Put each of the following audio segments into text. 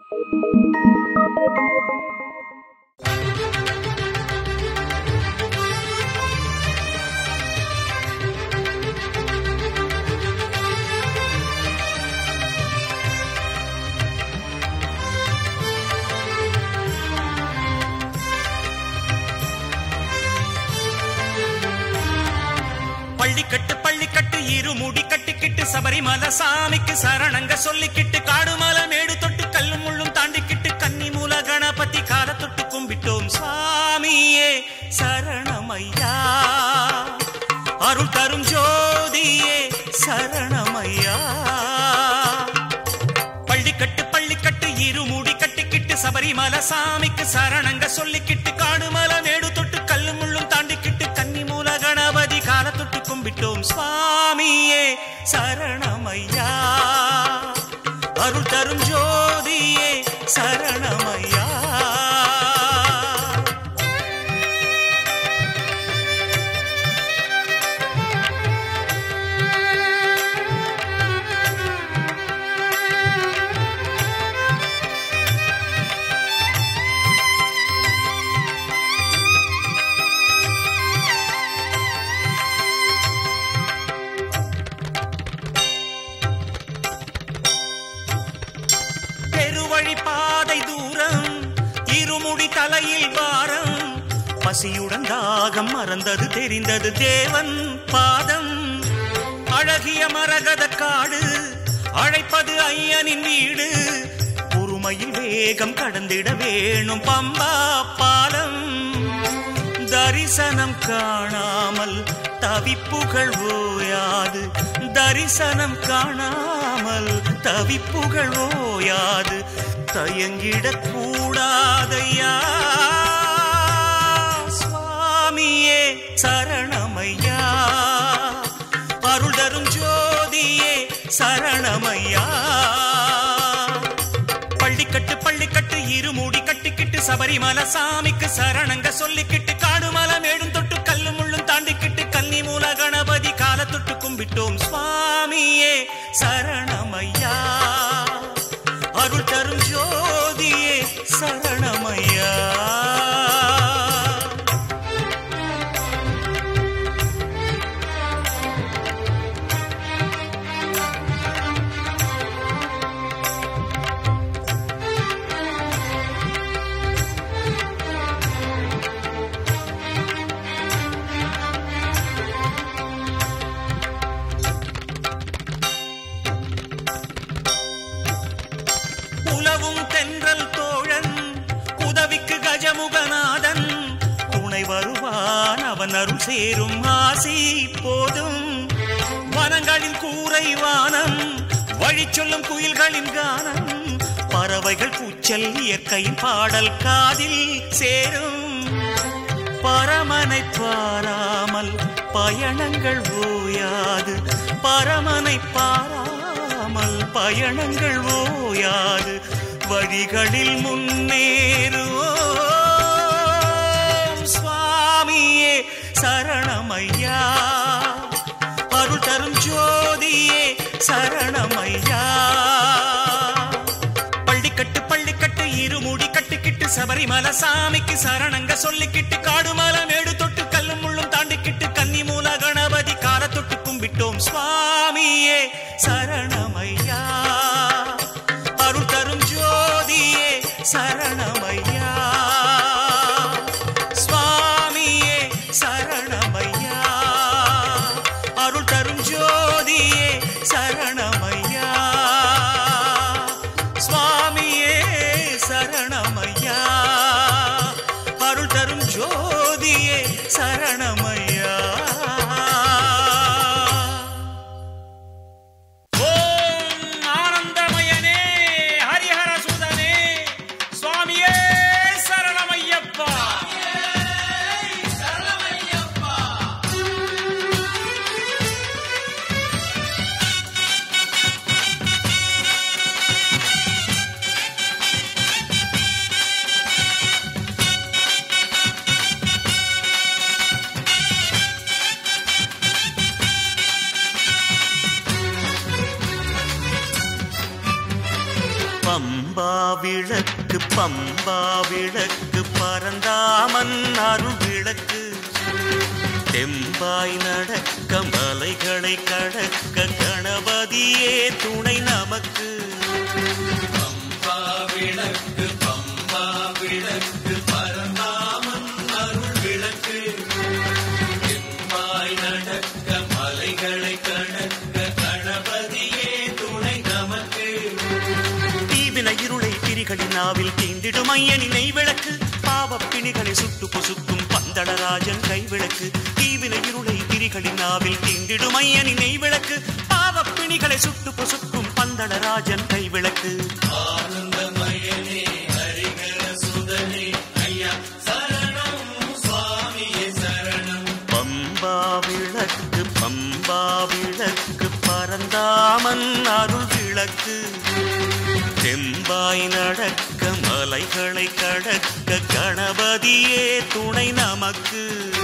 பள்ளிக்கட்டு பள்ளிக்கட்டு இருமுடி கட்டிக்கிட்டு சபரிமலை சாமிக்கு சரணங்க சொல்லிக்கிட்டு காடுமலை மேடு தொட்டு கல்லு முள்ளும் தாண்டிக்கிட்டு கன்னி மூல கணபதி கால தொட்டு கும்பிட்டோம் சாமியே சரணமையா அருள் தரும் ஜோதியே சரணமையா பள்ளிக்கட்டு பள்ளிக்கட்டு இருமுடி கட்டிக்கிட்டு சபரிமலை சாமிக்கு சரணங்க சொல்லிக்கிட்டு காடுமலை மேடு தொட்டு கல்லு முள்ளும் தாண்டிக்கிட்டு கன்னி மூல கணபதி கால தொட்டு கும்பிட்டோம் சுவாமியே சரணமையா அருள் தரும் ஜோதியே சரணமையா பெருவழி பாதை தூரம் இருமுடி தலையில் பாரம் பசியுடன் தாகம் மறந்தது தெரிந்தது தேவன் பாதம் அழகிய மரகத காடு அழைப்பது ஐயனின் வீடு பொறுமையில் வேகம் கடந்திட வேணும் பம்பா பாலம் தரிசனம் காணாமல் தவிப்புகள் ஓயாது தரிசனம் காணாமல் தவிப்புகள் ஓயாது தயங்கிடக் கூடாதையா சுவாமியே சரணமையா அருள் தரும் ஜோதியே சரணமையா பள்ளிக்கட்டு பள்ளிக்கட்டு இருமுடி கட்டிக்கிட்டு சபரிமலை சாமிக்கு சரணங்க சொல்லிக்கிட்டு காடுமலை மேடும் தொட்டு கல்லு முள்ளும் தாண்டிக்கிட்டு கன்னி மூல கணபதி கால தொட்டு கும்பிட்டோம் சுவாமியே சரணமையா அருள் தரும் ஜோதியே சரணமையா உலவும் தென்றல் தோழன் உதவிக்கு கஜமுகநாதன் துணை வருவான் அவன் அருள் சேரும் ஆசி போதும் வனங்களின் கூரை வானம் வழி சொல்லும் குயில்களின் கானம் பறவைகள் கூச்சல் இயற்கையின் பாடல் காதில் சேரும் பரமனை பாராமல் பயணங்கள் ஓயாது பரமனை பாராமல் பயணங்கள் ஓயாது வழிகளில் முன்னேறுவோம் சுவாமியே சரணமையா அருள் தரும் ஜோதியே சரணமையா பள்ளிக்கட்டு பள்ளிக்கட்டு இருமுடி கட்டிக்கிட்டு சபரிமலை சாமிக்கு சரணங்க சொல்லிக்கிட்டு காடுமலை மேடு தொட்டு கல்லு முள்ளும் தாண்டிக்கிட்டு கன்னி மூல கணபதி கால தொட்டு கும்பிட்டோம் சுவாமியே சரணமையா அருள் தரும் ஜோதியே சரணமையா சுவாமியே சரணமையா அருள் தரும் ஜோதியே சரணமையா சுவாமியே சரணமையா அருள் தரும் ஜோதியே சரணமையா ஓம் ஆனந்தமயனே ஹரிஹர சுதனே சுவாமி விளக்கு பம்பா விளக்கு பரந்தாமன் அருள் விளக்கு தெம்பாய் நடக்க மலைகளை கடக்க கணபதியே துணை நமக்கு பம்பா விளக்கு பம்பா விளக்கு பரந்தாமன் அருள் விளக்கு எம்பாய் நடக்க மலைகளை கடக்க கணபதியே துணை நமக்கு தீவின இருளை திரிகளின் நாவில் தீண்டிடும் ஐயனின் நெய் விளக்கு பாவப் பிணிகளை சுட்டு பொசுக்கும் பந்தளராஜன் கைவிளக்கு தீவின இருளை திரிகளின் நாவில் தீண்டிடும் ஐயனின் நெய் விளக்கு பாவப் பிணிகளை சுட்டு பொசுக்கும் பந்தளராஜன் கைவிளக்கு ஆனந்தமயனே ஹரிகர சுதனே ஐயா சரணம் சுவாமியே சரணம் பம்பா விளக்கு பம்பா விளக்கு பரந்தாமன் அருள் விளக்கு தெம்பாய் நடக்க மலைகளை கடக்க கணபதியே துணை நமக்கு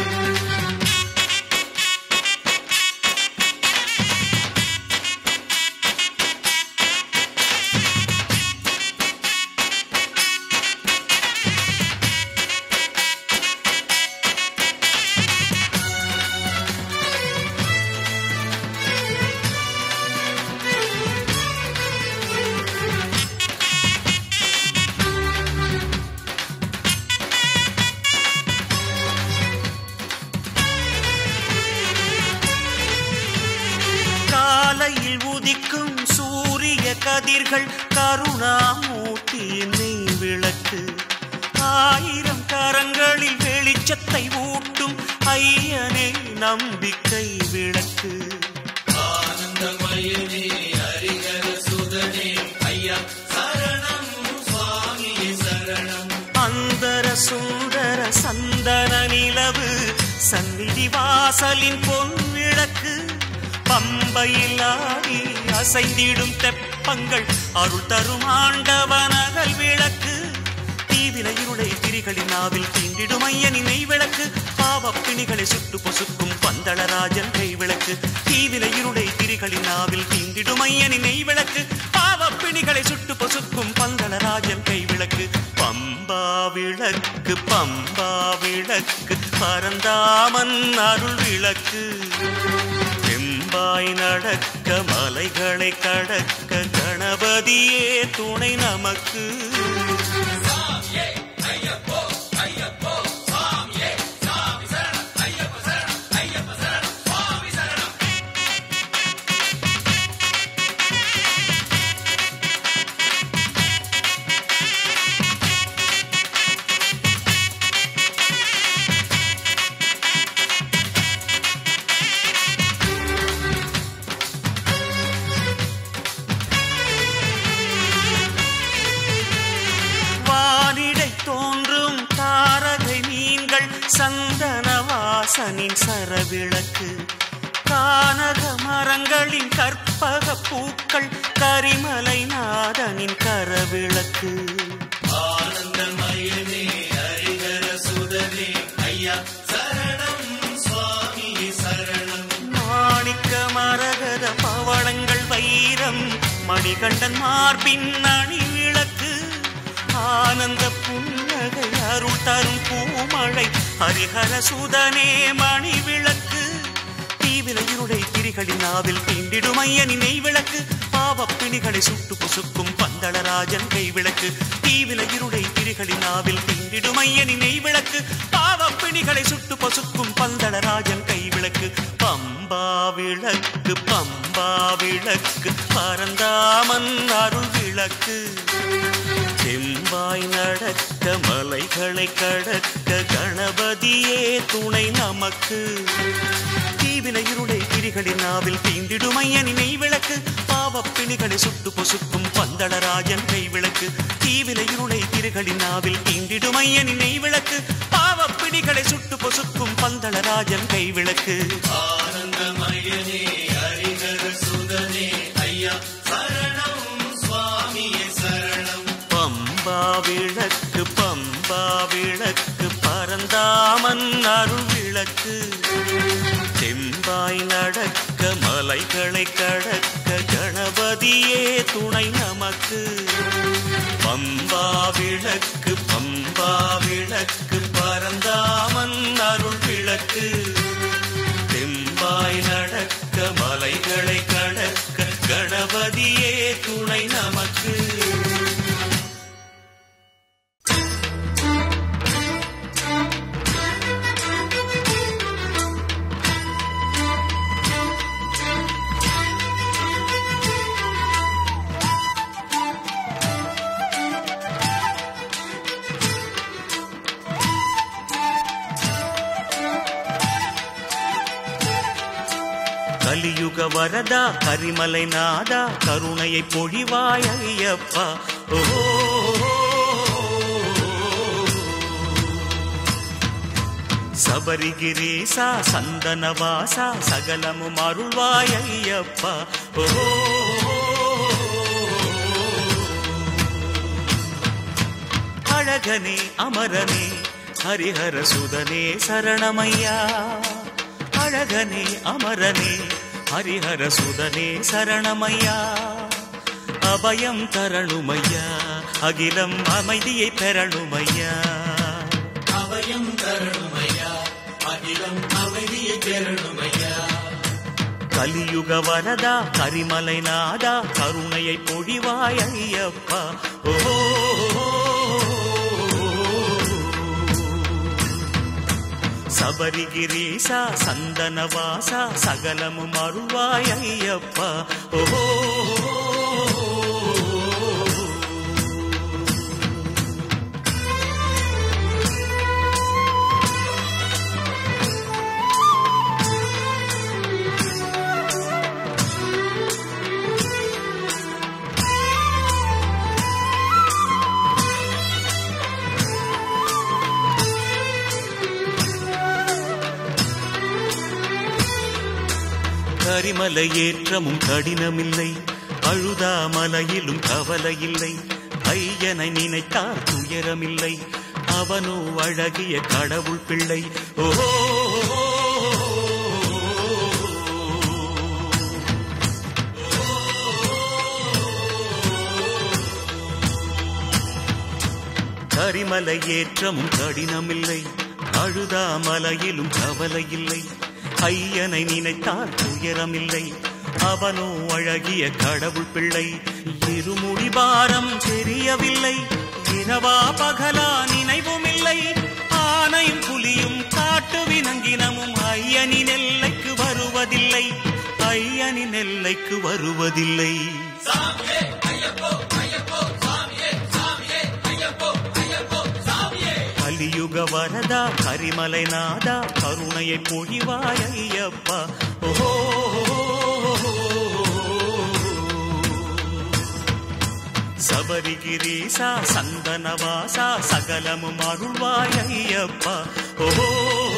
காலையில் உதிக்கும் சூரிய கதிர்கள் கருணாமூர்த்தியின் நெய் விளக்கு ஆயிரம் கரங்களில் வெளிச்சத்தை ஊட்டும் ஐயனே நம்பிக்கை விளக்கு ஆனந்தமயனே ஹரிகர சுதனே ஐயா சரணம் சுவாமியே சரணம் அந்தர சுந்தர சந்தன நிலவு சந்நிதி வாசலின் பொன் விளக்கு பம்பையில் ஆடி அசைந்திடும் தெப்பங்கள் அருள் தரும் ஆண்டவனகல் விளக்கு தீவின இருளை திரிகளின் நாவில் தீண்டிடும் ஐயனின் நெய் விளக்கு பாவப் பிணிகளை சுட்டு பொசுக்கும் பந்தளராஜன் கை விளக்கு தீவின இருளை திரிகளின் நாவில் தீண்டிடும் ஐயனின் நெய் விளக்கு பாவப் பிணிகளை சுட்டு பொசுக்கும் பந்தளராஜன் கை விளக்கு பம்பா விளக்கு பம்பா விளக்கு பரந்தாமன் அருள் விளக்கு செம்பாய் நடக்க மலைகளை கடக்க கணபதியே துணை நமக்கு வானிடை தோன்றும் தாரகை மீன்கள் சந்தன வாசனின் சரவிளக்கு கானக மரங்களின் கற்பக பூக்கள் கரிமலை நாதனின் கரவிளக்கு ஆனந்தமயனே ஹரிகர சுதனே ஐயா சரணம் சுவாமியே சரணம் மாணிக்க மரகத பவளங்கள் வைரம் மணிகண்டன் மார்பின் அணி விளக்கு ஆனந்த புன்னகை அருள் தரும் பூமழை ஹரிஹர சுதனே மணி விளக்கு தீவில இருளை திரிகளின் நாவில் தீண்டிடும் ஐயனின் நெய் விளக்கு பாவப் பிணிகளை சுட்டு பொசுக்கும் பந்தளராஜன் கை விளக்கு தீவில இருளை திரிகளின் நாவில் தீண்டிடும் ஐயனின் நெய் விளக்கு பாவப் பிணிகளை சுட்டு பொசுக்கும் பந்தளராஜன் கை விளக்கு பம்பா விளக்கு பம்பா விளக்கு பரந்தாமன் அருள் விளக்கு செம்பாய் நடக்க மலைகளை கடக்க கணபதியே துணை நமக்கு தீவின இருளை திரிகளின் நாவில் தீண்டிடும் ஐயனின் நெய் விளக்கு பாவப் பிணிகளை சுட்டு பொசுக்கும் பந்தளராஜன் கை விளக்கு தீவின இருளை திரிகளின் நாவில் தீண்டிடும் ஐயனின் நெய் விளக்கு பாவப் பிணிகளை சுட்டு பொசுக்கும் பந்தளராஜன் கை விளக்கு ஆனந்தமயனே ஹரிகர சுதனே ஐயா சரணம் சுவாமியே சரணம் பம்பா விளக்கு பம்பா விளக்கு பரந்தாமன் அருள் விளக்கு செம்பாய் நடக்க மலைகளை கடக்க கணபதியே துணை நமக்கு பம்பா விளக்கு பம்பா விளக்கு பரந்தாமன் அருள் விளக்கு தெம்பாய் நடக்க மலைகளை கடக்க கணபதியே துணை நமக்கு கலியுக வரதா கரிமலை நாதா கருணையை பொழிவாய் ஐயப்பா ஓ சபரிகிரீசா சந்தனவாசா சகலமும் அருள்வாய் ஐயப்பா ஓ அழகனே அமரனே ஹரிஹர சுதனே சரணமையா அழகனே அமரனே ஹரிஹர சுதனே சரணமையா அபயம் தரணுமையா அகிலம் அமைதியை பெறணுமையா அபயம் தரணுமையா அகிலம் அமைதியை பெறணுமையா கலியுக வரதா கரிமலை நாதா கருணையை பொழிவாய் ஐயப்பா ஓ சபரிகிரீசா சந்தனவாசா சகலமும் அருள்வாய் ஐயப்பா ஓ கரிமலை ஏற்றமும் கடினமில்லை அழுதாமலையிலும் கவலையில்லை ஐயனை நினைத்தால் துயரமில்லை அவனோ அழகிய கடவுள் பிள்ளை ஓ கரிமலை ஏற்றமும் கடினமில்லை அழுதாமலையிலும் கவலையில்லை ஐயனை நினைத்தால் துயரமில்லை அவனோ அழகிய கடவுள் பிள்ளை இருமுடி பாரம் தெரியவில்லை இரவா பகலா நினைவுமில்லை ஆனையும் புலியும் காட்டு வினங்கினமும் ஐயனின் எல்லைக்கு வருவதில்லை ஐயனின் எல்லைக்கு வருவதில்லை கலியுக வரதா கரிமலை நாதா கருணையை பொழிவாய் ஐயப்பா ஓஹோ சபரிகிரீசா சந்தனவாசா சகலமும் அருள்வாய் ஐயப்பா ஓஹோ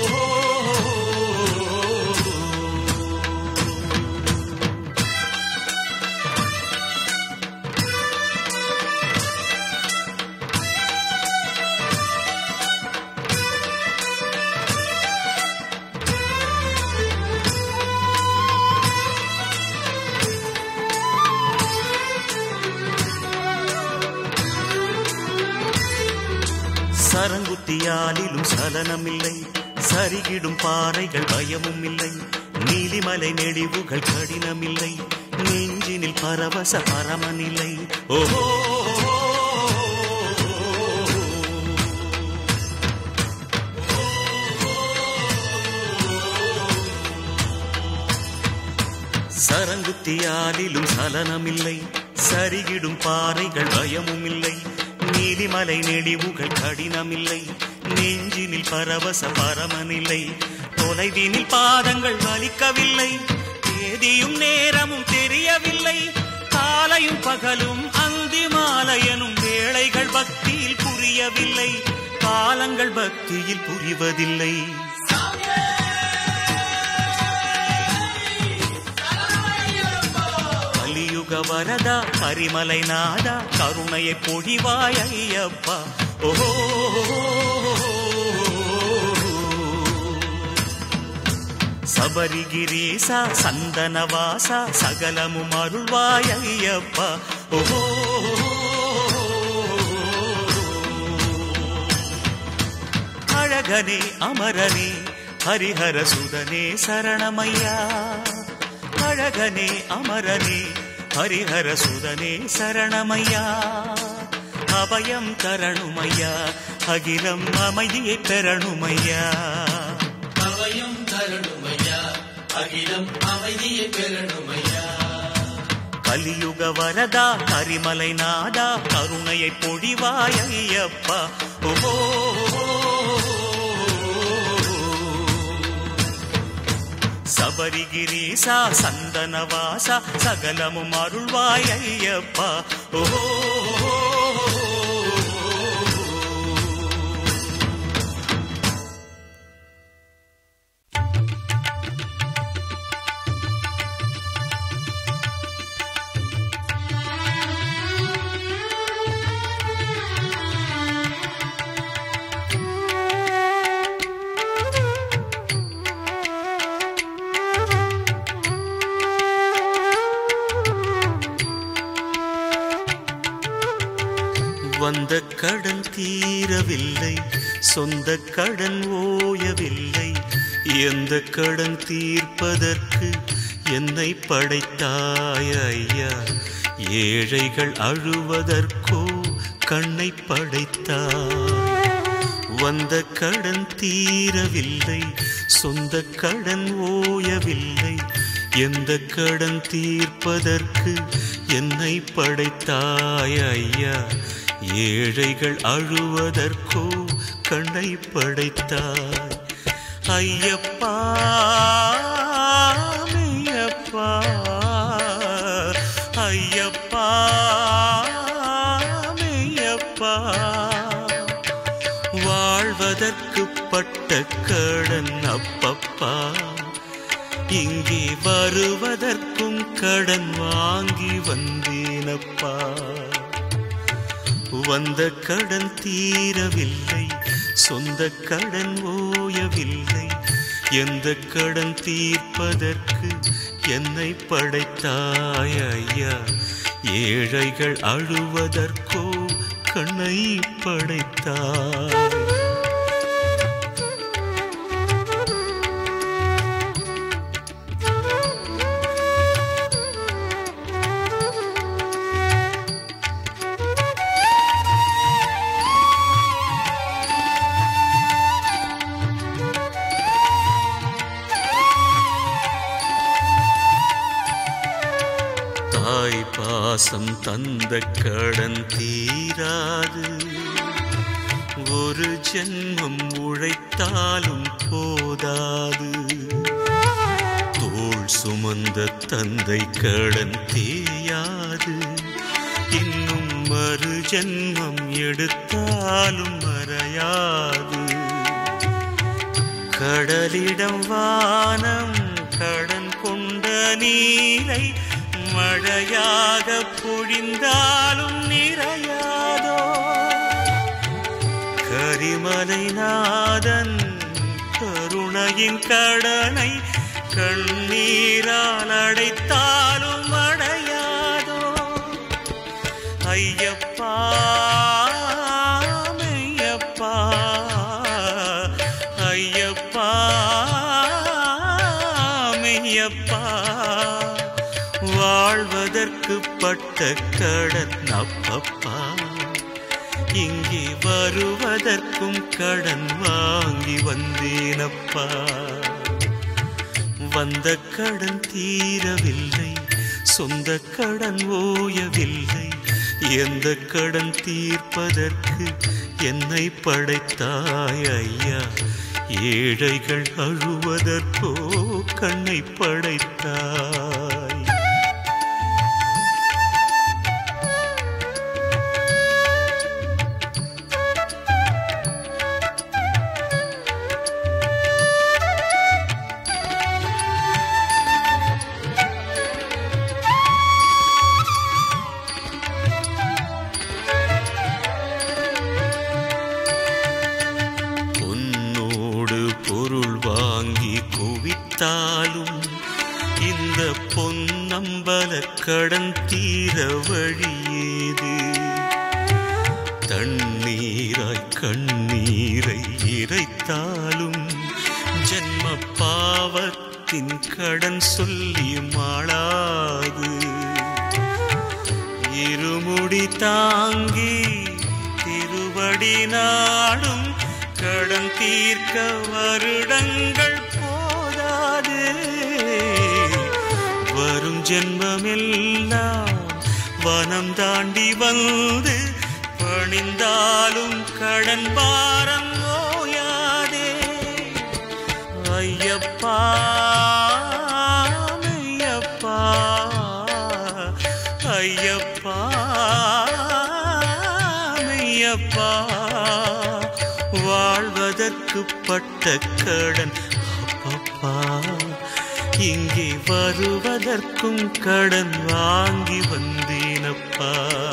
சரங்குத்தியாலிலும் சலனமில்லை சரிகிடும் பாறைகள் பயமும் இல்லை நீலிமலை நெடிவுகள் கடினமில்லை நெஞ்சினில் பரவச பரமனில்லை ஓஹோ சரங்குத்தியாலிலும் சலனமில்லை சரிகிடும் பாறைகள் பயமும் இல்லை நீலிமலை நெடிவுகள் கடினமில்லை நெஞ்சினில் பரவச பரமனில்லை தொலைவினில் பாதங்கள் வலிக்கவில்லை தேதியும் நேரமும் தெரியவில்லை காலையும் பகலும் அந்தி மாலையனும் வேளைகள் பக்தியில் புரியவில்லை காலங்கள் பக்தியில் புரிவதில்லை கலியுக வரதா பரிமலை நாதா கருணையை பொழிவாய் ஐயப்பா ஓஹோ சபரிகிரீசா சந்தனவாசா சகலமும் அருள்வாய் ஐயப்பா ஓஹோ அழகனே அமரனே ஹரிஹர சுதனே சரணமையா அழகனே அமரனே ஹரிஹர சுதனே சரணமையா அபயம் தரணுமையா அகிலம் அமைதியை பெறணுமையா அவயம் தரணுமையா அகிலம் அமைதியை பெறணுமையா கலியுக வரதா கரிமலை நாதா கருணையை பொழிவாய் ஐயப்பா ஓ சபரிகிரீசா சந்தனவாசா சகலமும் அருள்வாய் ஐயப்பா ஓ வந்த கடன் தீரவில்லை சொந்த கடன் ஓயவில்லை எந்த கடன் தீர்ப்பதற்கு என்னை படைத்தாய் ஐயா ஏழைகள் அழுவதற்கோ கண்ணை படைத்தாய் வந்த கடன் தீரவில்லை சொந்த கடன் ஓயவில்லை எந்த கடன் தீர்ப்பதற்கு என்னை படைத்தாய் ஐயா ஏழைகள் அழுவதற்கோ கண்ணை படைத்தாய் ஐயப்பா மெய்யப்பா ஐயப்பா மெய்யப்பா வாழ்வதற்கு பட்ட கடன் அப்பப்பா இங்கே வருவதற்கும் கடன் வாங்கி வந்தேனப்பா வந்த கடன் தீரவில்லை சொந்த கடன் ஓயவில்லை எந்த கடன் தீர்ப்பதற்கு என்னை படைத்தாய் ஐயா ஏழைகள் அழுவதற்கோ கண்ணை படைத்தாய் தாய் பாசம் தந்த கடன் தீராது ஒரு ஜென்மம் உழைத்தாலும் போதாது தோள் சுமந்த தந்தை கடன் தேயாது இன்னும் மறு ஜென்மம் எடுத்தாலும் மறையாது கடலிடம் வானம் கடன் கொண்ட நீரை மழையாக பொழிந்தாலும் நிறையாதோ கரிமலை நாதன் கருணையின் கடனை கண்ணீரால் அடைத்தாலும் அடையாதோ ஐயப்பா மெய்யப்பா ஐயப்பா மெய்யப்பா வாழ்வதற்கு பட்ட கடன் அப்பப்பா இங்கே வருவதற்கும் கடன் வாங்கி வந்தேனப்பா வந்த கடன் தீரவில்லை சொந்த கடன் ஓயவில்லை எந்த கடன் தீர்ப்பதற்கு என்னை படைத்தாய் ஐயா ஏழைகள் அழுவதற்கோ கண்ணை படைத்தாய் பொன்னோடு பொருள் வாங்கி குவித்தாலும் இந்த பொன்னம்பல கடன் தீர வழியேது தண்ணீராய் கண்ணீரை இறைத்தாலும் ஜன்ம பாவத்தின் கடன் சொல்லி மாளாது இருமுடி தாங்கி திருவடி நாடும் கடன் தீர்க்க வருடங்கள் போதாது வரும் ஜென்மமெல்லாம் வனம் தாண்டி வந்து பணிந்தாலும் கடன் பாரம் ஓயாதே ஐயப்பா ஐயப்பா ஐயப்பா ஐயப்பா வாழ்வதற்கு பட்ட கடன் அப்பப்பா இங்கே வருவதற்கும் கடன் வாங்கி வந்தேனப்பா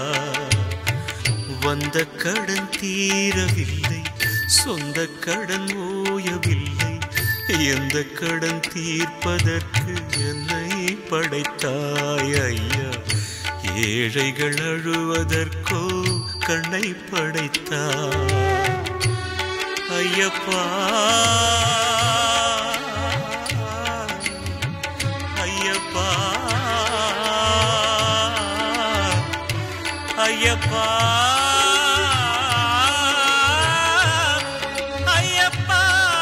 வந்த கடன் தீரவில்லை சொந்த கடன் ஓயவில்லை எந்த கடன் தீர்ப்பதற்கு என்னை படைத்தாய் ஐயா ஏழைகள் அழுவதற்கோ கண்ணை படைத்தாய் ஐயப்பா ஐயப்பா ஐயப்பா ஐயப்பா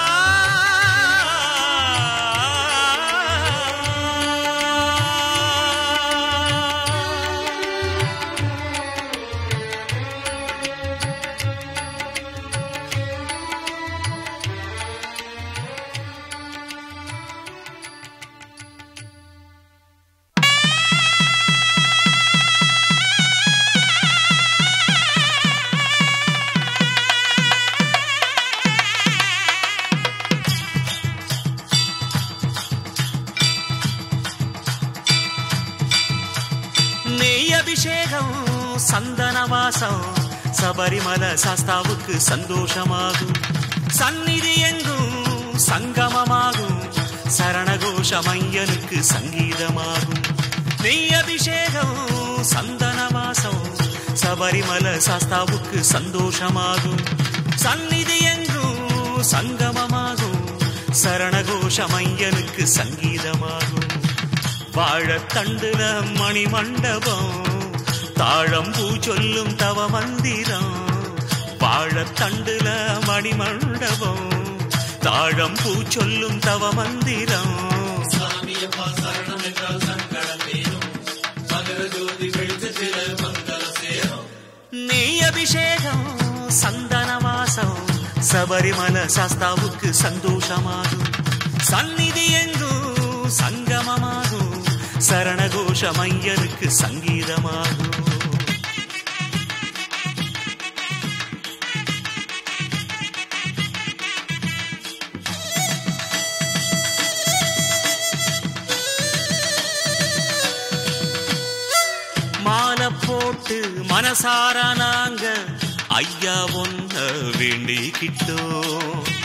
நெய் அபிஷேகம் சந்தன வாசம் சபரிமல சாஸ்தாவுக்கு சந்தோஷமாகும் சந்நிதி எங்கும் சங்கமமாகும் சரணகோஷம் ஐயனுக்கு சங்கீதமாகும் நெய் அபிஷேகம் சந்தன வாசம் சபரிமல சாஸ்தாவுக்கு சந்தோஷமாகும் சந்நிதி எங்கும் சங்கமமாகும் சரணகோஷம் ஐயனுக்கு சங்கீதமாகும் வாழத்தண்டுல மணி மண்டபம் தாழம்பூ சொல்லும் தவ மந்திரம் வாழத்தண்டுல மணி மண்டபம் தாழம்பூ சொல்லும் தவ மந்திரம் சாமியப்பா சரணம் என்றால் சங்கடம் தீரும் மகர ஜோதி வெளிச்சத்தில மங்கள சேரும் நெய் அபிஷேகம் சந்தன வாசம் சபரிமல சாஸ்தாவுக்கு சந்தோஷமாகும் சந்நிதி எங்கும் சங்கமமாகும் சரணகோஷம் ஐயனுக்கு சங்கீதமாகும் மாலை போட்டு மனசார நாங்க ஐயா ஒன்ன வேண்டிக்கிட்டோம்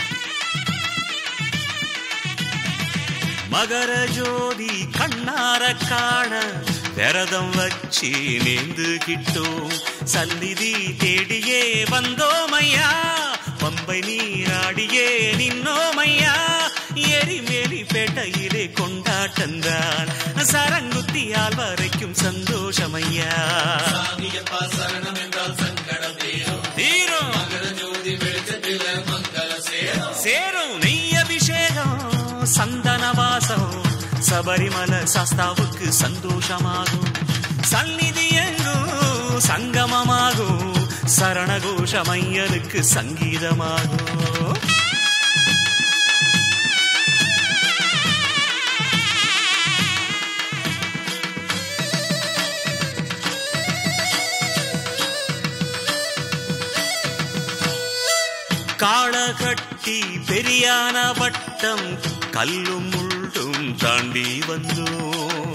மகர ஜோதி கண்ணார காண விரதம் வச்சு நேர்ந்துகிட்டோம் சந்நிதி தேடியே வந்தோமையா பம்பை நீராடியே நின்னோமையா எரிமேலி பேட்டையிலே கொண்டாட்டந்தான் சரங்குத்தியால் வரைக்கும் சந்தோஷமையா சாமியப்பா சரணம் என்றால் சங்கடம் தீரும் தீரும் மகர ஜோதி வெளிச்சத்தில மங்கள சேரும் சேரும் நெய் அபிஷேகம் சந்தன வாசம் சபரிமல சாஸ்தாவுக்கு சந்தோஷமாகும் சந்நிதி எங்கும் சங்கமமாகும் சரணகோஷமையனுக்கு சங்கீதமாகும் காளகட்டி பெரியான வட்டம் கல்லும் முள்ளும் தாண்டி வந்தோம்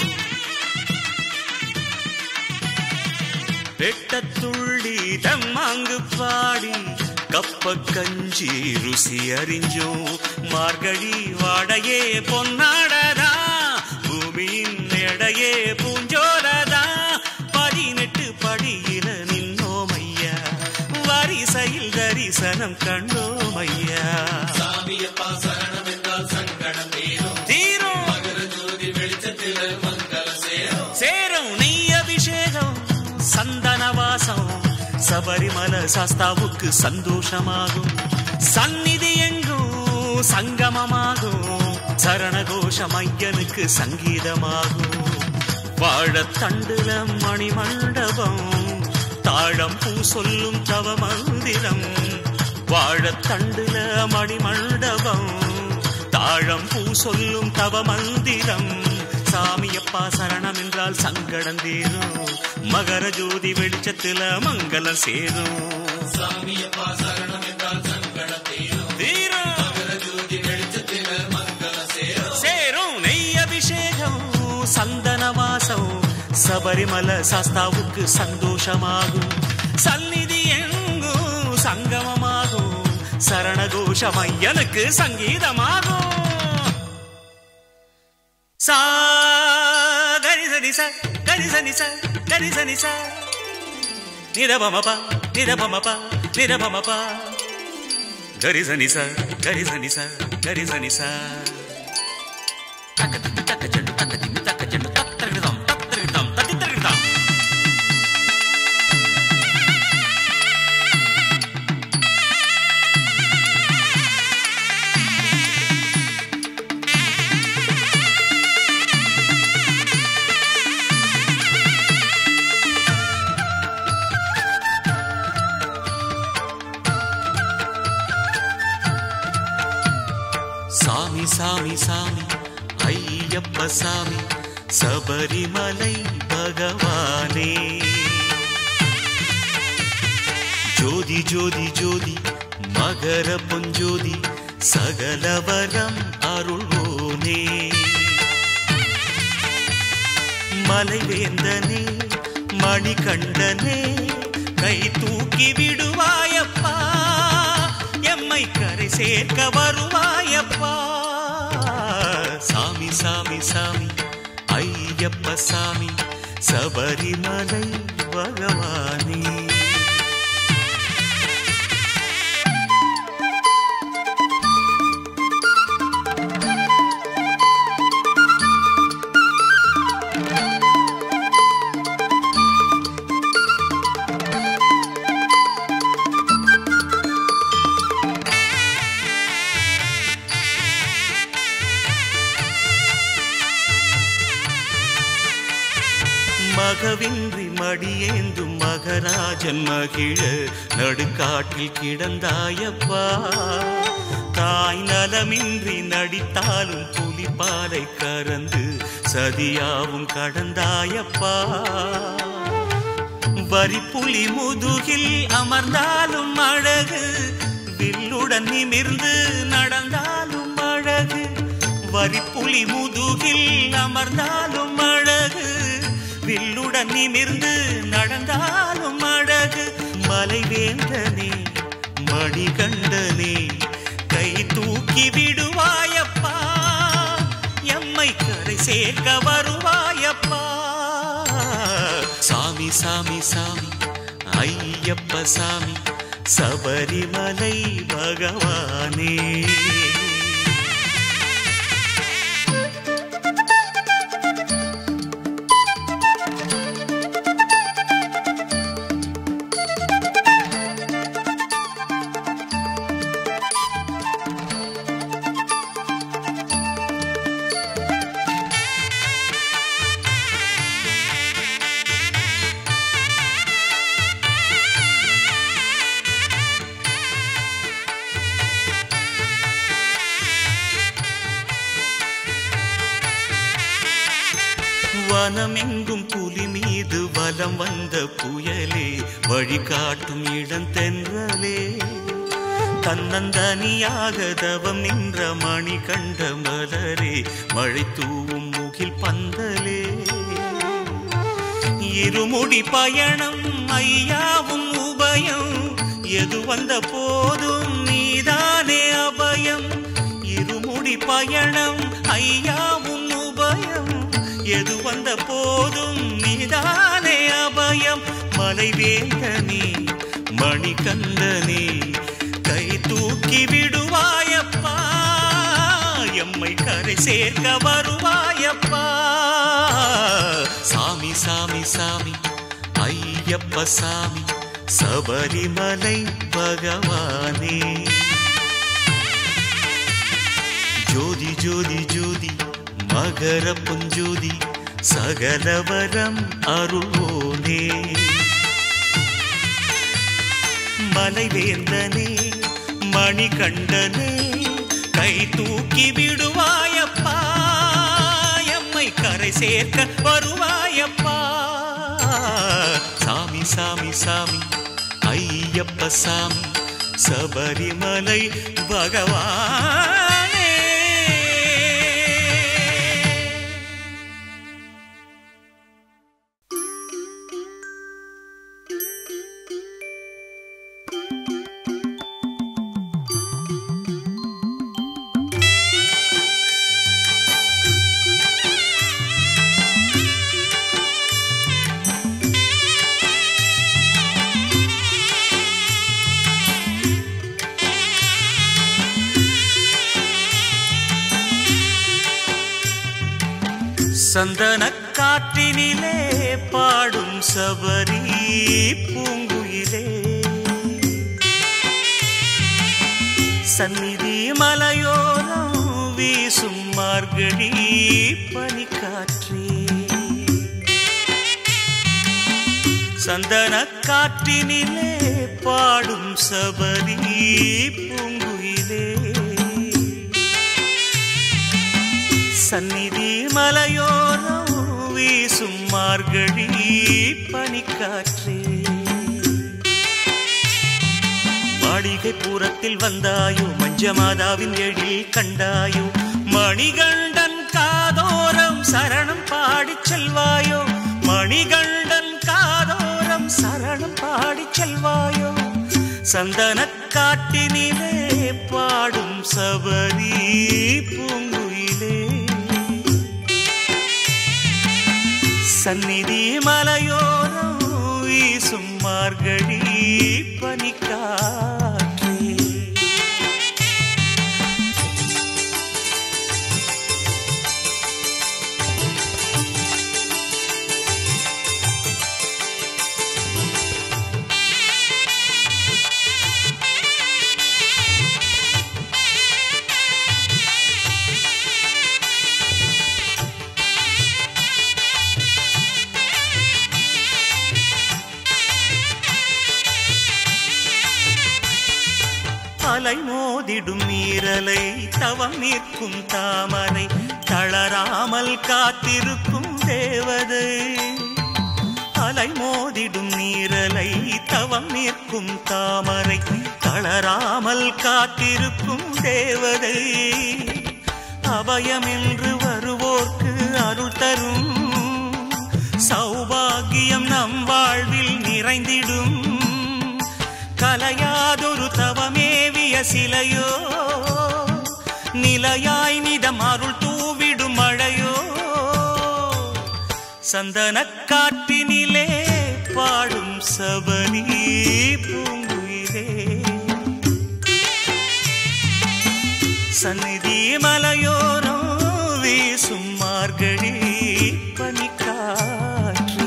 வெட்டத்துள்ளி தம்மாங்கு பாடி கப்ப கஞ்சி ருசி அறிஞ்சோம் மார்கழி வாடையே பொன்னாடதா பூமியின் எடையே பூஞ்சோலதா பதினெட்டு படியில நின்னோமையா வரிசைய சன்னதியில் தரிசனம் கண்டோம் ஐயா சாமியப்பா சரணம் என்றால் சங்கடம் தீரும் தீரும் மகர ஜோதி வெளிச்சத்தில் மங்கள சேரும் சேரும் நெய் அபிஷேகம் சந்தனவாசம் சபரிமல சாஸ்தாவுக்கு சந்தோஷமாகும் சந்நிதி எங்கும் சங்கமமாகும் சரணகோஷம் ஐயனுக்கு சங்கீதமாகும் வாழத்தண்டுல மணிமண்டபம் தாழம் பூ சொல்லும் தவ மந்திரம் வாழத்தண்டுல மணிமண்டபம் தாழம் பூ சொல்லும் தவ மந்திரம் சாமியப்பா சரணம் என்றால் சங்கடம் தீரும் மகர ஜோதி வெளிச்சத்துல மங்களம் சேரும் சாமியப்பா சரணம் என்றால் சங்கடம் தீரும் தீரும் மகர ஜோதி வெளிச்சத்தில் மங்கள சேரும் சேரும் நெய் அபிஷேகம் சந்தனவாசம் சபரிமல சாஸ்தாவுக்கு சந்தோஷமாகும் சந்நிதி எங்கும் சங்கமமாகும் சரணகோஷம் ஐயனுக்கு சங்கீதமாகும் சா கரிசனி ச கரிசனி ச கரிசனி ச நிரபமப நிரபமப நிரபமப கரிசனி ச கரிசனி ச கரிசனி ச தக்கதிமி தக்கச்செண்டு தக்கதிமி தக்கச்செண்டு தத்தரிடம் தத்தரிடம் தத்தித்தரிடம் சாமி சாமி சாமி ஐயப்ப சாமி சபரிமலை பகவானே ஜோதி ஜோதி ஜோதி மகர பொஞ்சோதி சகலவரம் அருள்வோனே மலைவேந்தனே மணிகண்டனே கை தூக்கி விடுவாயப்பா எம்மை கரை சேர்க்க வருவாயப்பா சாமி சாமி சாமி ஐயப்ப சாமி சபரிமலை பகவானே மகவின்றி மடியேந்தும் மகராஜன் மகிழ நடுக்காட்டில் கிடந்தாயப்பா தாய் நலமின்றி நடித்தாலும் புலிப்பாலை கறந்து சதியாவும் கடந்தாயப்பா வரிப்புலி முதுகில் அமர்ந்தாலும் அழகு வில்லுடன் நிமிர்ந்து நடந்தாலும் அழகு வரிப்புலி முதுகில் அமர்ந்தாலும் அழகு வில்லுடன் நிமிர்ந்து நடந்தாலும் அழகு மலைவேந்தனே மணிகண்டனே கை தூக்கி விடுவாயப்பா எம்மை கரை சேர்க்க வருவாயப்பா சாமி சாமி சாமி ஐயப்ப சாமி சபரிமலை பகவானே வனமெங்கும் புலி மீது வலம் வந்த புயலே வழிகாட்டும் இடந்தென்றலே தன்னந்தனியாக தவம் நின்ற மணி கண்ட மலரே மழை தூவும் முகில் பந்தலே இருமுடி பயணம் ஐயாவும் உபயம் எது வந்த போதும் நீதானே அபயம் இருமுடி பயணம் ஐயாவும் உபயம் எது வந்த போதும் நீதானே அபயம் மலைவேந்தனே மணிகண்டனே கை தூக்கி விடுவாயப்பா எம்மை கரை சேர்க்க வருவாயப்பா சாமி சாமி சாமி ஐயப்ப சாமி சபரிமலை பகவானே ஜோதி ஜோதி ஜோதி மகர புஞ்சோதி சகலவரம் அருள்வோனே மலைவேந்தனே மணிகண்டனே கை தூக்கி விடுவாயப்பா எம்மை கரை சேர்க்க வருவாயப்பா சாமி சாமி சாமி ஐயப்ப சாமி சபரிமலை பகவானே சந்தன காற்றினிலே பாடும் சபரி பூங்குயிலே சந்நிதி மலையோரம் வீசும் மார்கழி பனிக்காற்றே சந்தன காற்றினிலே பாடும் சபரி பூங்குயிலே சந்நிதி மலையோரம் வீசும் மார்கழி பனிக்காற்றே மாளிகை பூரத்தில் வந்தாயோ மஞ்சமாதாவின் எழில் கண்டாயோ மணிகண்டன் காதோரம் சரணம் பாடிச் செல்வாயோ மணிகண்டன் காதோரம் சரணம் பாடிச் செல்வாயோ சந்தனக் காட்டினிலே பாடும் சபரி பூங்குயிலே சந்நிதி மலையோரம் வீசும் மார்கழி பனிக்காற்றே அலை மோதிடும் நீரலை தவம் நிற்கும் தாமரை தளராமல் காத்திருக்கும் தேவதை அலை மோதிடும் நீரலை தவம் நிற்கும் தாமரை தளராமல் காத்திருக்கும் தேவதை அபயமென்று வருவோர்க்கு அருள் தரும் சௌபாகியம் நம் வாழ்வில் நிறைந்திடும் கலையாதொரு தவமேவிய சிலையோ நிலையாய் நிதம் அருள் தூவிடும் மழையோ சந்தனக் காட்டினிலே பாடும் சபரி பூங்குயிலே சந்நிதி மலையோரம் வீசும் மார்கழி பனிக்காற்றே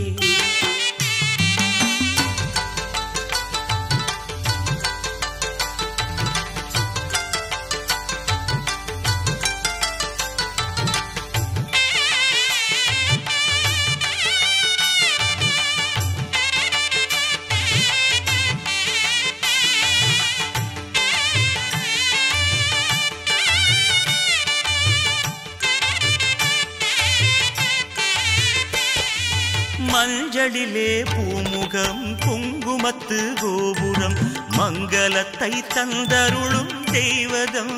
மஞ்சளிலே பூமுகம் குங்குமத்து கோபுரம் மங்களத்தை தந்தருளும் தெய்வதம்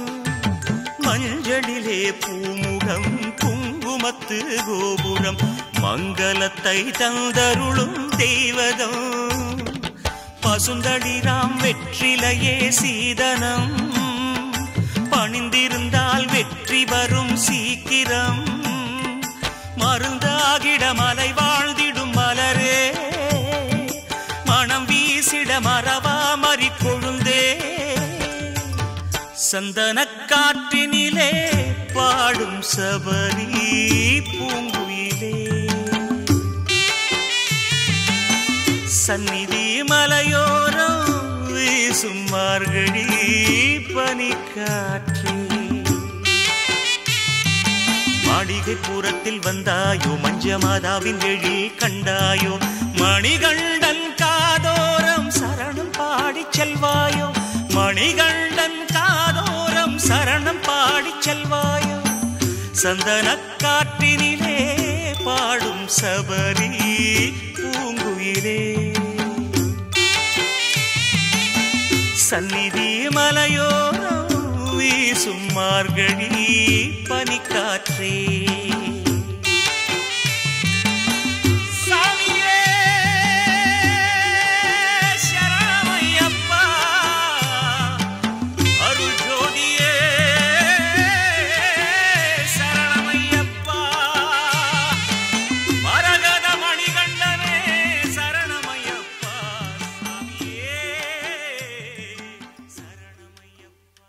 மஞ்சளிலே பூமுகம் குங்குமத்து கோபுரம் மங்களத்தை தந்தருளும் தெய்வதம் பசுந்தடிராம் வெற்றிலையே சீதனம் பணிந்திருந்தால் வெற்றி வரும் சீக்கிரம் மருந்தாகிட மலை வாழ்ந்திடும் மலரே மனம் வீசிட கொழுந்தே சந்தனக் காற்றினிலே பாடும் சபரி பூங்குயிலே சந்நிதி மலையோரம் வீசும் மார்கழி பனிக்காற்றே மாளிகை பூரத்தில் வந்தாயோ மஞ்ச மாதாவின் எழில் கண்டாயோ மணிகண்டன் காதோரம் சரணம் பாடிச் செல்வாயோ மணிகண்டன் காதோரம் சரணம் பாடிச் செல்வாயோ சந்தனக் காற்றினிலே பாடும் சபரி பூங்குயிலே சந்நிதி மலையோரம் வீசும் மார்கழி பனிக்காற்றே சாமியே சரணமையப்பா அருள் ஜோதியே சரணமையப்பா மரகத மணிகண்டனே சரணமையப்பா சாமியே சரணமையப்பா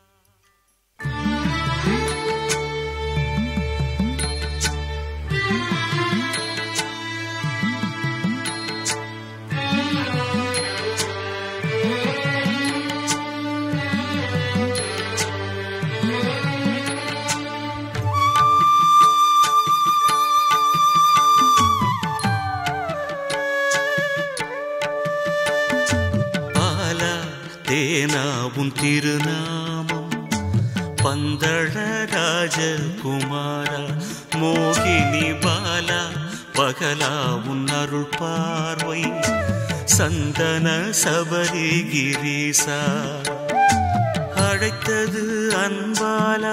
பாலா தேனாவும் திருநாமம் பந்தள ராஜகுமாரா மோகினி பாலா பகலாவும் அருள் பார்வை சந்தன சபரி கிரீசா அழைத்தது அன்பாலா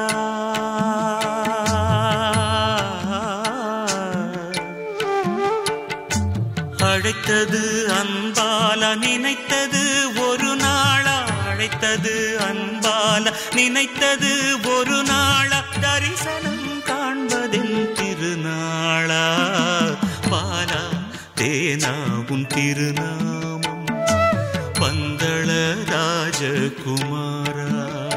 அழைத்தது அன்பால நினைத்தது ஒரு நாளா அழைத்தது அன்பால நினைத்தது ஒரு நாளா தரிசனம் காண்பதென் திருநாளா பாலா தேனாவும் திருநாமம் பந்தள ராஜகுமாரா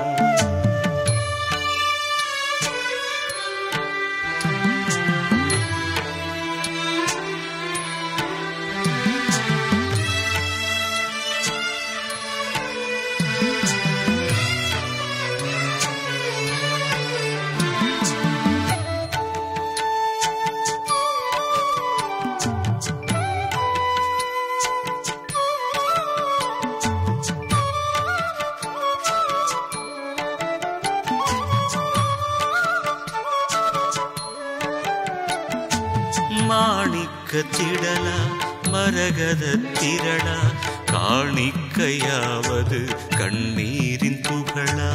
மாணிக்க திடலா மரகத திரளா காணிக்கையாவது கண்ணீரின் துகளா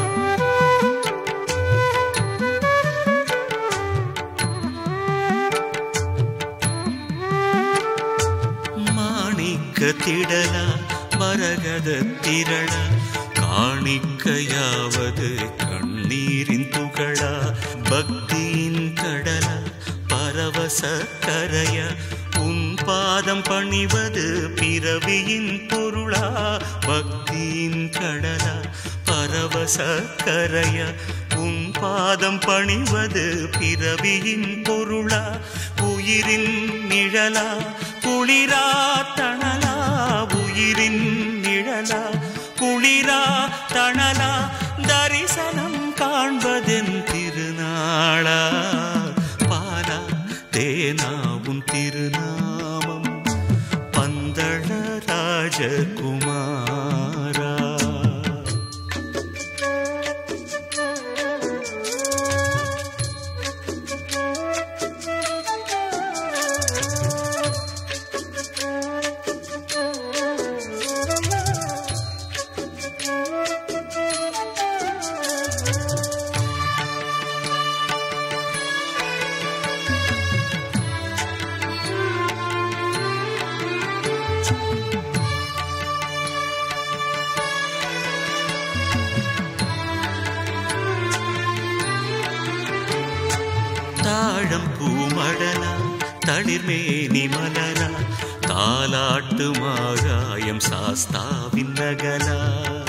மாணிக்க திடலா மரகத திரளா காணிக்கையாவது கண்ணீரின் துகளா பக்தியின் கடலா பரவச கரைய உன் பாதம் பணிவது பிறவியின் பொருளா பக்தியின் கடலா பரவச கரைய உன் பாதம் பணிவது பிறவியின் பொருளா உயிரின் நிழலா குளிரா தணலா உயிரின் நிழலா குளிரா தணலா தரிசனம் காண்பதென் திருநாளா பாலா தேனாவும் திருநாமம் பந்தள ராஜகுமாரா தாழம் பூமடலா தளிர்மேனி மலரா தாலாட்டு மாகாயம் சாஸ்தாவின் நகலா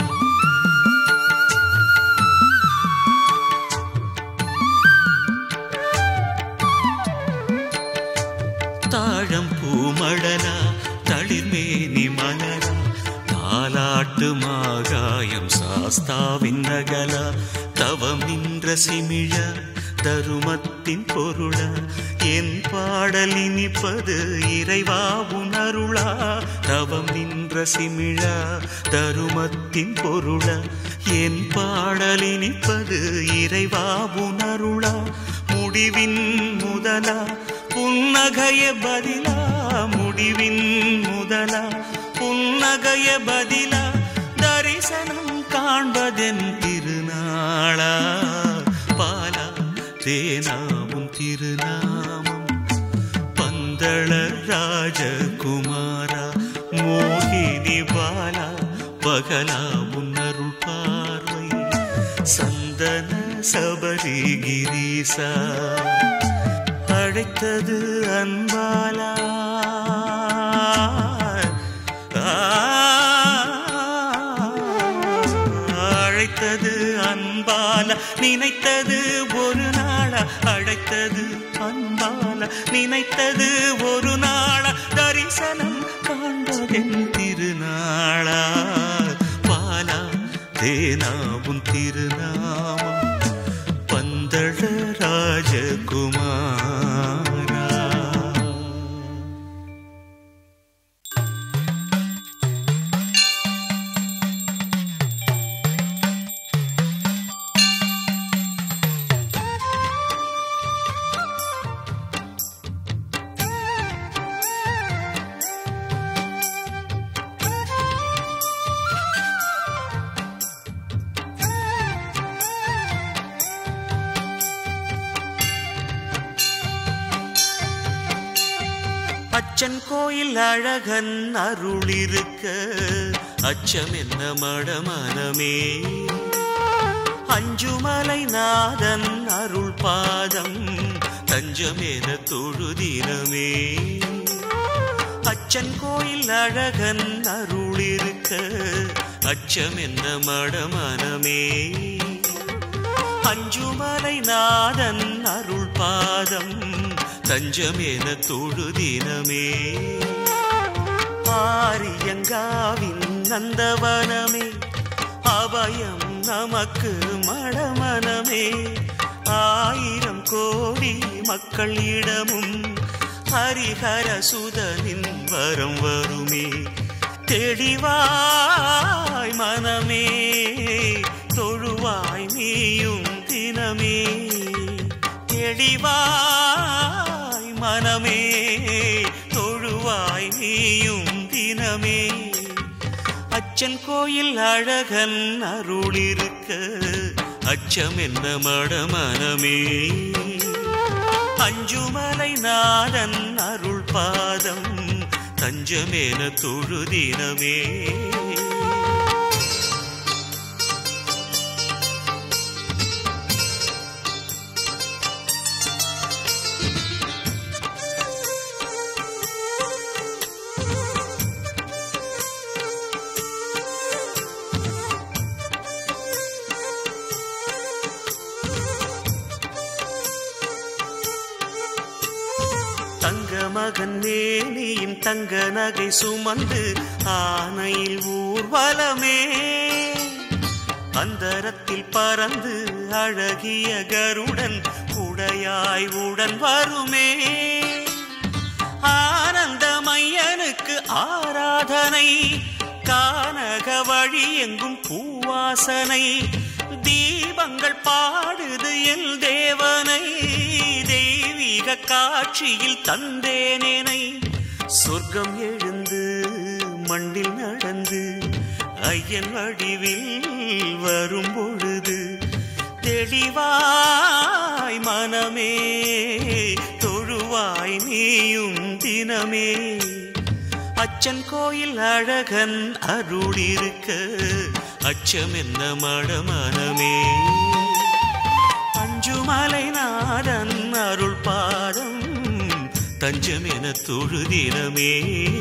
தாழம் பூமடலா தளிர்மேனி மலரா தாலாட்டு மாகாயம் சாஸ்தாவின் நகலா தவம் நின்ற சிமிழ தருமத்தின் பொருளா என் பாடல் இனிப்பது இறைவா உணருளா தவம் நின்ற சிமிழா தருமத்தின் பொருளா என் பாடல் இனிப்பது இறைவா உணருளா முடிவின் முதலா புன்னகைய பதிலா முடிவின் முதலா புன்னகைய பதிலா தரிசனம் காண்பதென் திருநாளா பாலா தேனாவும் திருநாமம் பந்தள ராஜகுமாரா மோகினி பாலா பகலா உன்னருள் பார்வை சந்தன சபரி கிரீசா அழைத்தது அன்பாலா அழைத்தது அன்பால நினைத்தது ஒரு நாள அழைத்தது அன்பால நினைத்தது ஒரு நாள தரிசனம் காண்பதென் திருநாளா பாலா தேனாவும் திருநாமம் பந்தள ராஜகுமாரா அச்சன் கோயில் அழகன் அருள் இருக்க அச்சம் என்ன மடமனமே அஞ்சுமலை நாதன் அருள் பாதம் தஞ்சமேன தொழுதினமே அச்சன் கோயில் அழகன் அருள் இருக்க அச்சம் என்ன மடமனமே அஞ்சுமலை நாதன் அருள் பாதம் தஞ்சமேன தொழுதினமே ஆரியங்காவின் நந்தவனமே அபயம் நமக்கு மடமனமே ஆயிரம் கோடி மக்களிடமும் ஹரிஹர சுதனின் வரம் வருமே தெளிவாய் மனமே தொழுவாய் நீயும் தினமே தெளிவாய் மனமே தொழுவாய் நீயும் தினமே அச்சன் கோயில் அழகன் அருள் இருக்க அச்சம் என்ன மடமனமே அஞ்சுமலை நாதன் அருள் பாதம் தஞ்சமேன தொழுதினமே தங்க மகன் மேனியின் தங்க நகை சுமந்து ஆனையில் ஊர்வலமே அந்தரத்தில் பறந்து அழகிய கருடன் உடையாய் உடன் வருமே ஆனந்தமையனுக்கு ஆராதனை கானக வழி எங்கும் பூவாசனை தீபங்கள் பாடுது என் தேவனை தெய்வீக காட்சியில் தந்தேனேனை சொர்க்கம் எழுந்து மண்ணில் நடந்து ஐயன் வடிவில் வரும் பொழுது தெளிவாய் மனமே தொழுவாய் நீயும் தினமே அச்சன் கோயில் அழகன் அருள் இருக்க அச்சம் என்ன மடமனமே அஞ்சுமலை நாதன் அருள் பாதம் தஞ்சம் என தொழுதினமே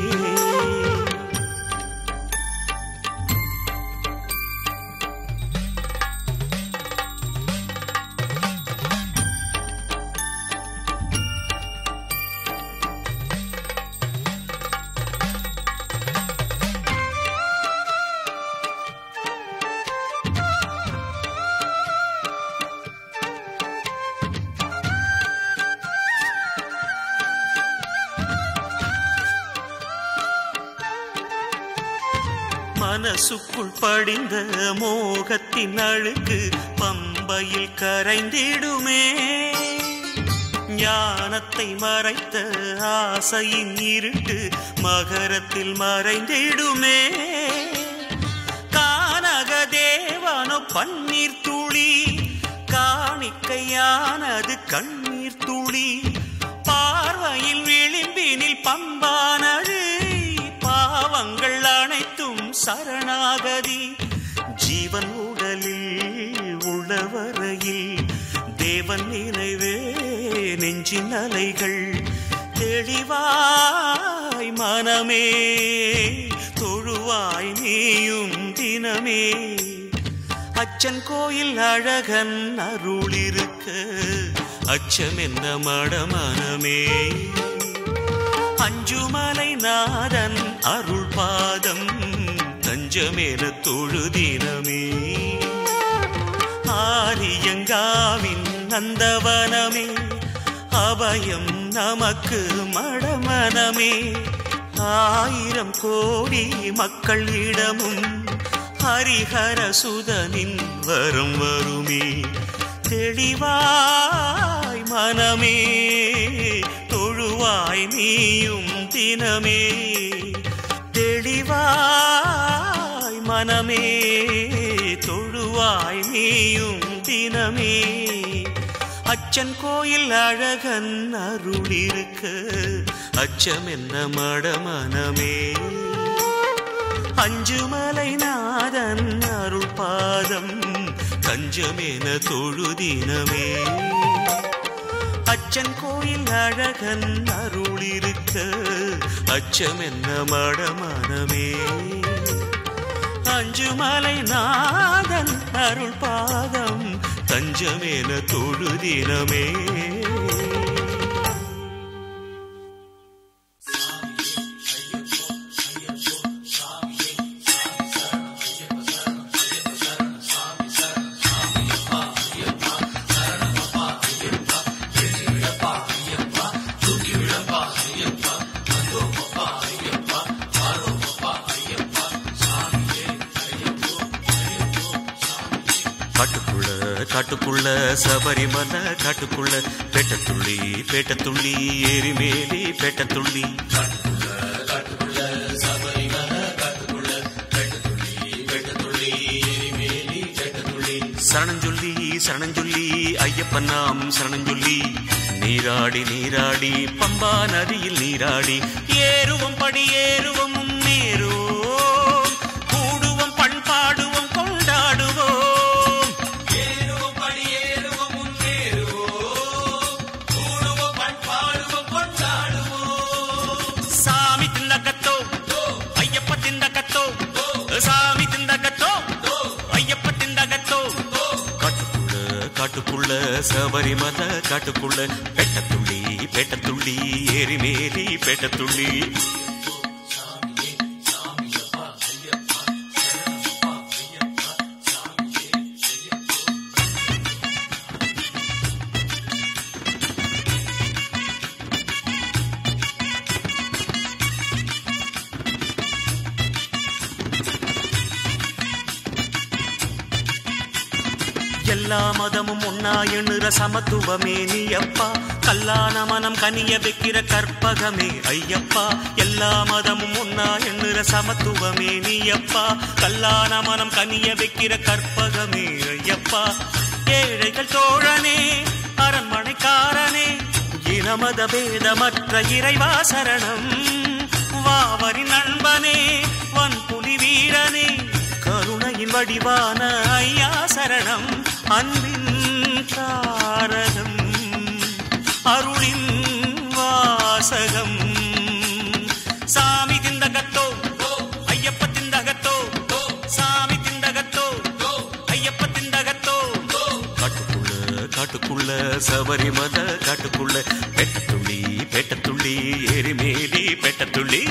மனசுக்குள் படிந்த மோகத்தின் அழுக்கு பம்பையில் கரைந்திடுமே ஞானத்தை மறைத்த ஆசையின் இருட்டு மகரத்தில் மறைந்திடுமே கானக தேவானோ பன்னீர் துளி காணிக்கையானது கண்ணீர் துளி பார்வையில் விளிம்பினில் பம்பானது பாவங்கள் அனைத்தும் சரணாகதி ஜீவன் உடலில் உள்ளவரையில் தேவன் நினைவே நெஞ்சின் அலைகள் தெளிவாய் மனமே தொழுவாய் நீயும் தினமே அச்சன் கோயில் அழகன் அருளிருக்க அச்சம் என்ன மடமனமே அஞ்சுமலை நாதன் அருள் பாதம் தஞ்சமேன தொழுதினமே ஆரியங்காவின் நந்தவனமே அபயம் நமக்கு மடமனமே ஆயிரம் கோடி மக்களிடமும் ஹரிஹர சுதனின் வரும் வருமே தெளிவாய் மனமே தொழுவாய் நீயும் தினமே தெளிவாய் மனமே தொழுவாய் நீயும் தினமே அச்சன் கோயில் அழகன் அருளிருக்க அச்சம் என்ன மடமனமே அஞ்சுமலை நாதன் அருள் பாதம் தஞ்சமென தொழுதினமே அச்சன் கோயில் அழகன் அருளிருக்க அச்சம் என்ன மடமனமே அஞ்சுமலை நாதன் அருள் பாதம் தஞ்சமென தொழுதினமே காட்டுக்குள்ள காட்டுக்குள்ள சபரிமலை காட்டுக்குள்ள பேட்டத்துள்ளி பேட்டத்துள்ளி எரிமேலி பேட்டத்துள்ளி சரணஞ்சொல்லி சரணஞ்சொல்லி ஐயப்பன் நாம் சரணஞ்சொல்லி நீராடி நீராடி பம்பா நதியில் நீராடி ஏறுவோம் படி ஏறுவோம் முன்னேறுவோம் கூடுவோம் பண்பாடுவோம் கொண்டாடுவோம் ஏறுவோம் படியேறுவோம் முன்னேறுவோம் கூடுவோம் பண்பாடுவோம் கொண்டாடுவோம் சாமி திண்டகத்தோ ஐயப்ப திண்டகத்தோ சாமி திண்டகத்தோ ஐயப்ப திண்டகத்தோ காட்டுக்குள்ள காட்டுக்குள்ள சபரிமலை காட்டுக்குள்ள பெட்டத்துள்ளி பெட்டத்துள்ளி எரிமேலி பெட்டத்துள்ளி எல்லா மதமும் ஒன்னா எண்ணுற சமத்துவமே நீ அப்பா கல்லான மனம் கனிய வைக்கிற கற்பகமே ஐயப்பா எல்லா மதமும் ஒன்னா எண்ணுற சமத்துவமே நீ அப்பா கல்லான மனம் கனிய வைக்கிற கற்பகமே ஐயப்பா ஏழைகள் தோழனே அரண்மனைக்காரனே இனமத பேதமற்ற இறைவா சரணம் வாவரி நண்பனே வன்புலி வீரனே கருணையின் வடிவான ஐயா சரணம் அன்பின் தாரகம் அருளின் வாய் வாசகம் சாமி திந்தகத்தோ ஐயப்ப திந்தகத்தோ சாமி திந்தகத்தோ ஐயப்ப திந்தகத்தோ காட்டுக்குள்ள காட்டுக்குள்ள சபரிமல காட்டுக்குள்ள பெட்டத்துள்ளி பெட்டத்துள்ளி எரிமேலி பெட்டத்துள்ளி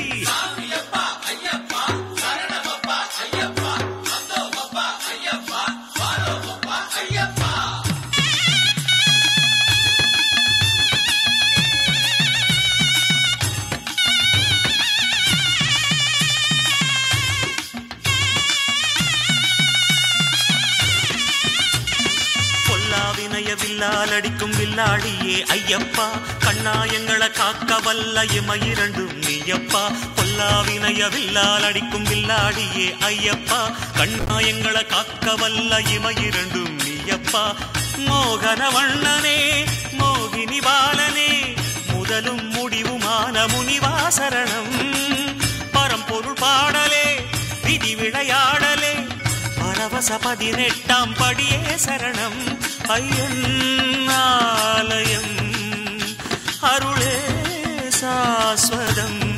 பொல்லாவினைய வில்லால் அடிக்கும் வில்லாடியே ஐயப்பா கண்ணாயங்களை காக்க வல்ல இமையிரண்டும் நீயப்பா பொல்லாவினைய வில்லால் அடிக்கும் வில்லாடியே ஐயப்பா கண்ணாயங்களை காக்க வல்ல இமையிரண்டும் நீயப்பா மோகன வண்ணனே மோகினி பாலனே முதலும் முடிவுமான முனிவாசரணம் பரம்பொருள் பாடலே விதி விளையாடலே பரவச பதினெட்டாம் படியே சரணம் ஐயன் ஆலயம் அருளே சாஸ்வதம்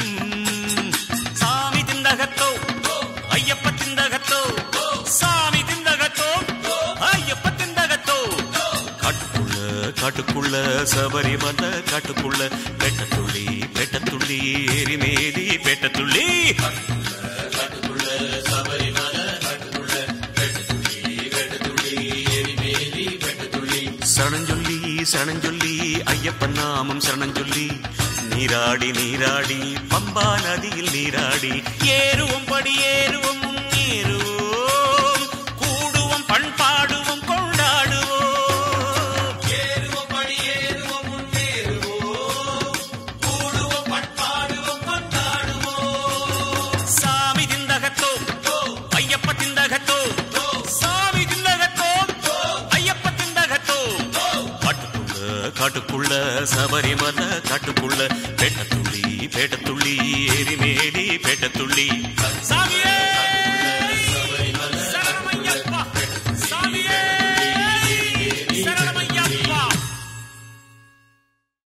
சாமி திந்தகத்தோ ஐயப்ப திந்தகத்தோ சாமி திந்தகத்தோ ஐயப்ப திந்தகத்தோ காட்டுக்குள்ள காட்டுக்குள்ள சபரிமல காட்டுக்குள்ள பெட்டத்துள்ளி பெட்டத்துள்ளி எரிமேலி பெட்டத்துள்ளி காட்டுக்குள்ள சபரிமல காட்டுக்குள்ள வெட்டுத்துள்ளி வெட்டுத்துள்ளி எரிமேலி வெட்டுத்துள்ளி சரணஞ்சொல்லி சரணஞ்சொல்லி ஐயப்பன் நாமம் சரணஞ்சொல்லி நீராடி நீராடி பம்பா நதியில் நீராடி ஏறுவோம் படி ஏறுவோம் முன்னேறுவோம் கூடுவோம் பண்பாடுவோம் கொண்டாடுவோம் ஏறுவோம் படி ஏறுவோம் முன்னேறுவோம் கூடுவோம் பண்பாடுவோம் கொண்டாடுவோம் சாமி திந்தகத்தோ ஐயப்ப திந்தகத்தோ சாமி திந்தகத்தோ ஐயப்ப திந்தகத்தோ காட்டுக்குள்ள காட்டுக்குள்ள சபரிமல காட்டுக்குள்ள பேட்டத்துள்ளி பேட்டத்துள்ளி எரிமேலி பேட்டத்துள்ளி